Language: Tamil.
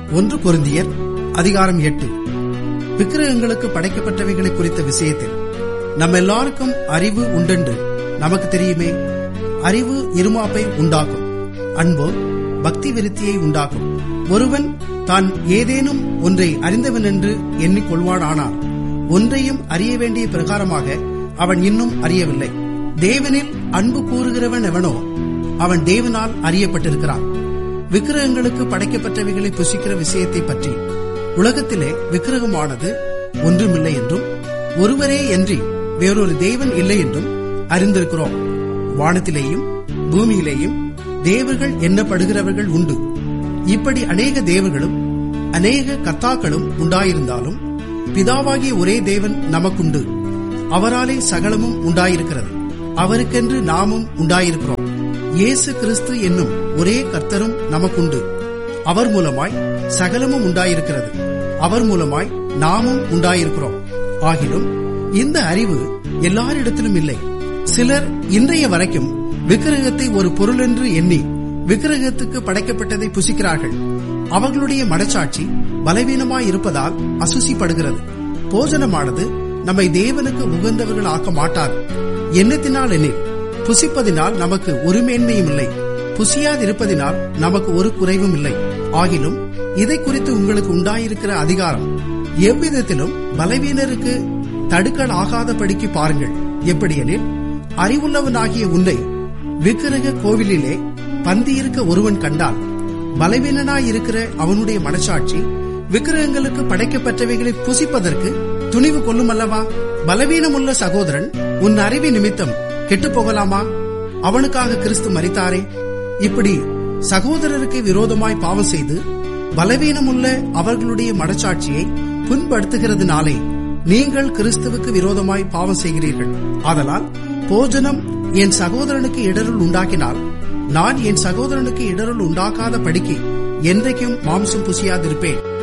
ஒன்று பொருந்தியர் அதிகாரம் எட்டு விக்கிரகங்களுக்கு படைக்கப்பட்டவைகளை குறித்த விஷயத்தில் நம்ம எல்லாருக்கும் அறிவு உண்டென்று நமக்கு தெரியுமே அறிவு இருமாப்பை உண்டாக்கும் அன்போ பக்தி விருத்தியை உண்டாக்கும் ஒருவன் தான் ஏதேனும் ஒன்றை அறிந்தவன் என்று எண்ணிக்கொள்வானானால் ஒன்றையும் அறிய வேண்டிய பிரகாரமாக அவன் இன்னும் அறியவில்லை தேவனில் அன்பு கூறுகிறவன் எவனோ அவன் தேவனால் அறியப்பட்டிருக்கிறான் விக்கிரகங்களுக்கு படைக்கப்பட்டவைகளை புசிக்கிற விஷயத்தை பற்றி உலகத்திலே விக்கிரகமானது ஒன்றுமில்லை என்றும் ஒருவரே அன்றி வேறொரு தேவன் இல்லை என்றும் அறிந்திருக்கிறோம் வானத்திலேயும் பூமியிலேயும் தேவர்கள் எண்ணப்படுகிறவர்கள் உண்டு இப்படி அநேக தேவர்களும் அநேக கத்தாக்களும் உண்டாயிருந்தாலும் பிதாவாகிய ஒரே தேவன் நமக்குண்டு அவராலே சகலமும் உண்டாயிருக்கிறது அவருக்கென்று நாமும் உண்டாயிருக்கிறோம் இயேசு கிறிஸ்து என்னும் ஒரே கர்த்தரும் நமக்குண்டு அவர் மூலமாய் சகலமும் உண்டாயிருக்கிறது அவர் மூலமாய் நாமும் உண்டாயிருக்கிறோம் ஆகிலும் இந்த அறிவு எல்லாரிடத்திலும் இல்லை சிலர் இன்றைய வரைக்கும் விக்கிரகத்தை ஒரு பொருள் என்று எண்ணி விக்கிரகத்துக்கு படைக்கப்பட்டதை புசிக்கிறார்கள் அவர்களுடைய மனச்சாட்சி பலவீனமாய் இருப்பதால் அசுசிப்படுகிறது போஜனமானது நம்மை தேவனுக்கு உகந்தவர்கள் ஆக்க மாட்டாது எண்ணத்தினால் எண்ணில் புசிப்பதினால் நமக்கு ஒரு மேன்மையும் இல்லை புசியாதிருப்பதினால் நமக்கு ஒரு குறைவும் இல்லை ஆகிலும் இதை குறித்து உங்களுக்கு உண்டாயிருக்கிற அதிகாரம் எவ்விதத்திலும் பலவீனருக்கு தடுக்கல் ஆகாதபடிக்கு பாருங்கள் எப்படியெனில் அறிவுள்ளவனாகிய உன்னை விக்கிரக கோவிலிலே பந்தியிருக்க ஒருவன் கண்டால் பலவீனனாயிருக்கிற அவனுடைய மனசாட்சி விக்கிரகங்களுக்கு படைக்கப்பட்டவைகளை புசிப்பதற்கு துணிவு கொள்ளுமல்லவா பலவீனமுள்ள சகோதரன் உன் அறிவி நிமித்தம் கெட்டு போகலாமா அவனுக்காக கிறிஸ்து மறித்தாரே இப்படி சகோதரருக்கு விரோதமாய் பாவம் செய்து பலவீனமுள்ள அவர்களுடைய மனச்சாட்சியை புண்படுத்துகிறதுனாலே நீங்கள் கிறிஸ்துவுக்கு விரோதமாய் பாவம் செய்கிறீர்கள் ஆதலால் போஜனம் என் சகோதரனுக்கு இடருள் உண்டாக்கினால் நான் என் சகோதரனுக்கு இடருள் உண்டாக்காத படிக்கு என்றைக்கும் மாம்சம் புசியாதிருப்பேன்